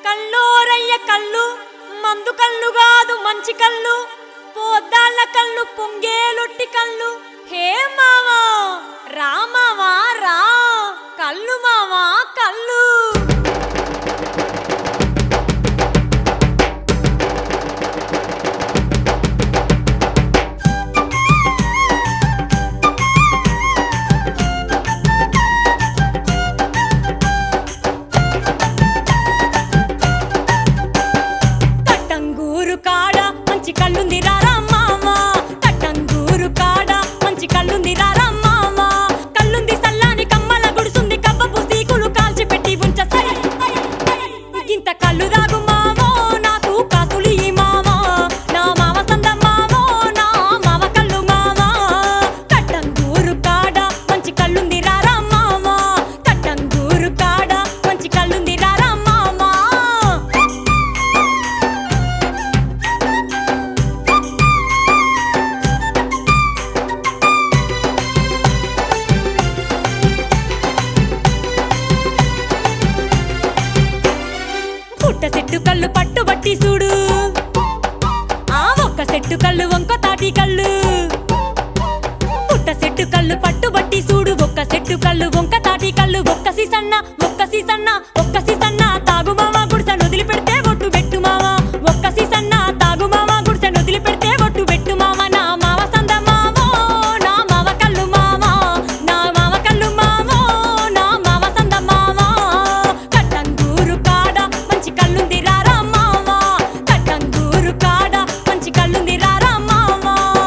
కల్లోరయ్య కళ్ళు మందు కళ్ళు కాదు మంచి కళ్ళు పోద్దాళ్ళ కళ్ళు పొంగేలొట్టి కళ్ళు హే మావా రా మావా రా కళ్ళు మావా కళ్ళు తట్టంగూరు కాడ మంచి కళ్ళుంది రారా మావా తట్టంగూరు కాడ మంచి కళ్ళుంది రారా మావా కళ్ళుంది సల్లాని కమ్మల గుడుసుంది కవ్వపు సీకులు కాల్చి పెట్టి ఉంచ సై ఇంత కళ్ళు దాగు మావో నాకు కాసులు ఈ మావా నా మావ సంద మావో నా మావ కళ్ళు మావా తట్టంగూరు కాడ మంచి కళ్ళుంది రారా మావా తట్టంగూరు కాడ మంచి కళ్ళుంది రారా మావా పుట్ట చెట్టు కళ్ళు పట్టుబట్టి చూడు ఆ ఒక్క చెట్టు కళ్ళు వంక తాటి కళ్ళు పుట్ట చెట్టు కళ్ళు పట్టుబట్టి చూడు ఒక్క చెట్టు కళ్ళు వంక తాటి కళ్ళు ఒక్క సీసన్న ఒక్క సీసన్న ఒక్క సీసన్న తాగు మామ గుడిసె వదిలి పెడితే ఒట్టు పెట్టు మామ ఒక్క సీసన్న తాగు మామ గుడిసె వదిలి పెడితే ఒట్టు పెట్టు మామ నా మావ సంద మావో నా మావ కళ్ళు మామ నా మావ కళ్ళు మావో నా మావ సంద మావ కట్టంగూరు కాడ మంచి కళ్ళుంది రారా మావ కట్టంగూరు కాడ మంచి కళ్ళుంది రారా మావ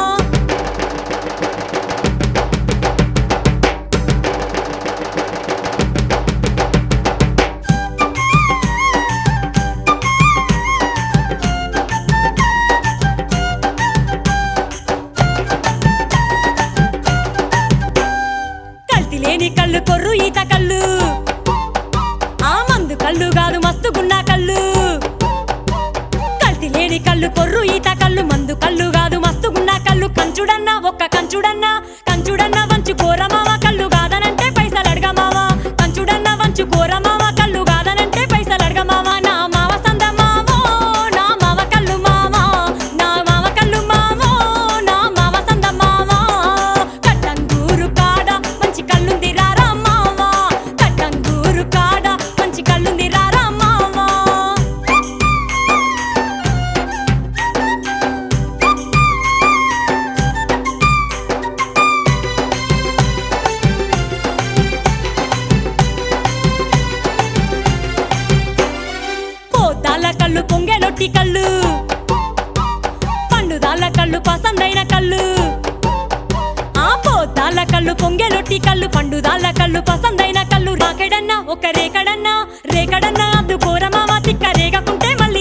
కల్తీ లేని కళ్ళు కొర్రు ఈత కళ్ళు ఆ మందు కళ్ళు కాదు మస్తుగున్న కళ్ళు కల్తీ లేని కళ్ళు కొర్రు ఈత కళ్ళు మందు కళ్ళు కాదు మస్తుగున్న కళ్ళు కంచుడన్న ఒక్క కంచుడన్న కంచుడన్న వంచు కోరమావ కళ్ళు కాదనంటే పైసలు అడగమావ కంచుడన్న వంచు కోరమావ కళ్ళు కాదనంటే పైసలు అడగమావ నా మావ సంద మావో నా మావ కళ్ళు మావా నా మావ కళ్ళు మావో నా మావ సంద మావా కట్టంగూరు కాడ మంచి కళ్ళుంది రారా మావా కట్టంగూరు కాడ మంచి కళ్ళుంది రారా మావా పోతాల కళ్ళు పొంగెలొట్టి కళ్ళు పండుదాల కళ్ళు పసందైన కళ్ళు ఆ పోతాల కళ్ళు పొంగెలొట్టి కళ్ళు పండుదాల కళ్ళు పసందైన కళ్ళు రాకెడన్నా ఒక రేకడన్నా రేకడన్నా అద్దు కోరమావా తిక్క రేగకుంటే మళ్ళీ